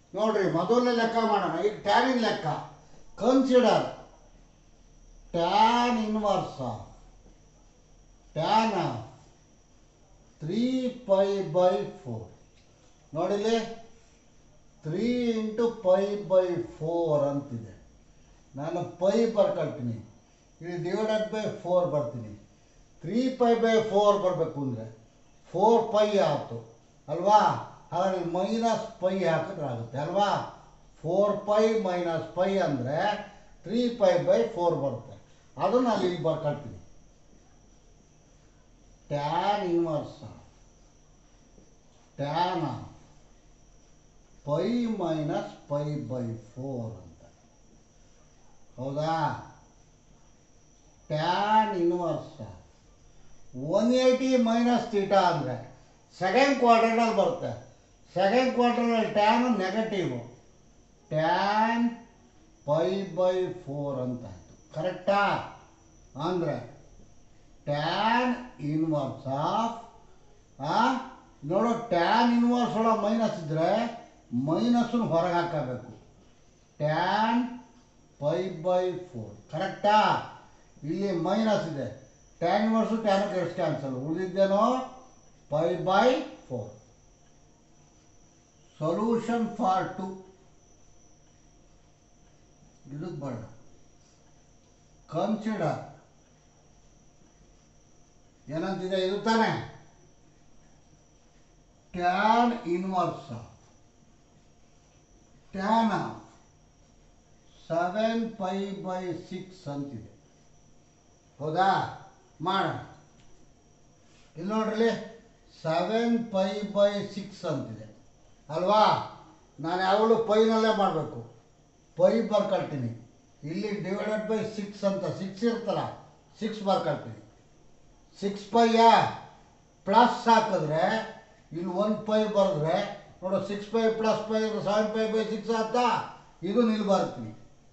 ನೋಡ್ರಿ ಮೊದಲನೇ ಲೆಕ್ಕ ಮಾಡೋಣ ಈಗ ಟ್ಯಾನಿನ್ ಲೆಕ್ಕ consider tan inverse tan three pi by four ನೋಡಿಲಿ three into pi by four ಅಂತಿದೆ ನಾನು ಪೈ ಬರ್ಕೊಳ್ತೀನಿ ಇಲ್ಲಿ ಡಿವೈಡೆಡ್ ಬೈ ಫೋರ್ ಬರ್ತೀನಿ ತ್ರೀ ಪೈ ಬೈ ಫೋರ್ ಬರಬೇಕು ಅಂದರೆ ಫೋರ್ ಪೈ ಆಯಿತು ಅಲ್ವಾ ಹಾಗಾಗಿ ಮೈನಸ್ ಪೈ ಹಾಕಿದ್ರೆ ಆಗುತ್ತೆ ಅಲ್ವಾ ಫೋರ್ ಪೈ ಮೈನಸ್ ಪೈ ಅಂದರೆ ತ್ರೀ ಪೈ ಬೈ ಫೋರ್ ಬರುತ್ತೆ ಅದನ್ನು ನಾನು ಇಲ್ಲಿ ಬರ್ಕೊಳ್ತೀನಿ tan inverse tan pi minus pi by four ಅಂತ ಹೌದಾ tan inverse one eighty minus theta ಅಂದರೆ ಸೆಕೆಂಡ್ ಕ್ವಾರ್ಟರ್ನಲ್ಲಿ ಬರುತ್ತೆ ಸೆಕೆಂಡ್ ಕ್ವಾರ್ಟರ್ನಲ್ಲಿ tan negative tan pi by four ಅಂತ ಆಯಿತು ಕರೆಕ್ಟಾ ಅಂದರೆ ಟ್ಯಾನ್ ಇನ್ವರ್ಸ್ ಆಫ್ ನೋಡು ಟ್ಯಾನ್ ಇನ್ವರ್ಸ್ ಒಳಗೆ ಮೈನಸ್ ಇದ್ದರೆ ಮೈನಸ್ಸನ್ನು ಹೊರಗೆ ಹಾಕಬೇಕು ಟ್ಯಾನ್ ಪೈ ಬೈ ಫೋರ್ ಕರೆಕ್ಟಾ ಇಲ್ಲಿ ಮೈನಸ್ ಇದೆ ಟ್ಯಾನ್ ಇನ್ವರ್ಸು ಟ್ಯಾನ್ ಎಷ್ಟು ಕ್ಯಾನ್ಸಲ್ ಉಳಿದಿದ್ದೇನೋ pi by four solution for two ಇದಕ್ಕೆ ಬರೋಣ ಕನ್ಸಿಡರ್ ಏನಂತಿದೆ ಇದು ತಾನೆ tan inverse tan seven pi by six ಅಂತಿದೆ ಹೌದಾ ಮಾಡೋಣ ಇಲ್ಲಿ ನೋಡ್ರಿ ಸೆವೆನ್ ಪೈ ಬೈ ಸಿಕ್ಸ್ ಅಂತಿದೆ ಅಲ್ವಾ ನಾನು ಯಾವಾಗಲೂ ಪೈನಲ್ಲೇ ಮಾಡಬೇಕು ಪೈ ಬರ್ಕೊಳ್ತೀನಿ ಇಲ್ಲಿ ಡಿವೈಡೆಡ್ ಬೈ ಸಿಕ್ಸ್ ಅಂತ ಸಿಕ್ಸ್ ಇರ್ತಲ್ಲ ಸಿಕ್ಸ್ ಬರ್ಕೊಳ್ತೀನಿ ಸಿಕ್ಸ್ ಪೈಯ ಪ್ಲಸ್ ಹಾಕಿದ್ರೆ ಇಲ್ಲಿ ಒಂದು ಪೈ ಬರೆದ್ರೆ ನೋಡು six pi plus pi seven pi by six ಅಂತ ಇದು ಇಲ್ಲಿ ಬರ್ತೀನಿ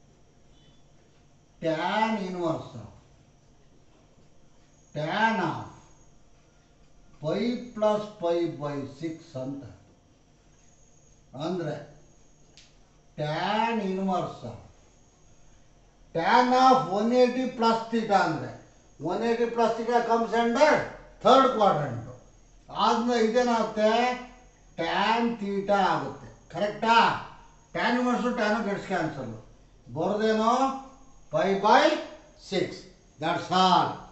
tan inverse tan of pi plus pi by six ಅಂತ ಅಂದರೆ tan inverse tan of one eighty plus theta ಅಂದರೆ one eighty plus theta comes under third quadrant ಆದ್ಮೇಲೆ ಇದೇನಾಗುತ್ತೆ tan theta ಆಗುತ್ತೆ ಕರೆಕ್ಟಾ tan inverse tan gets cancel ಬರೋದೇನೋ pi by six that's all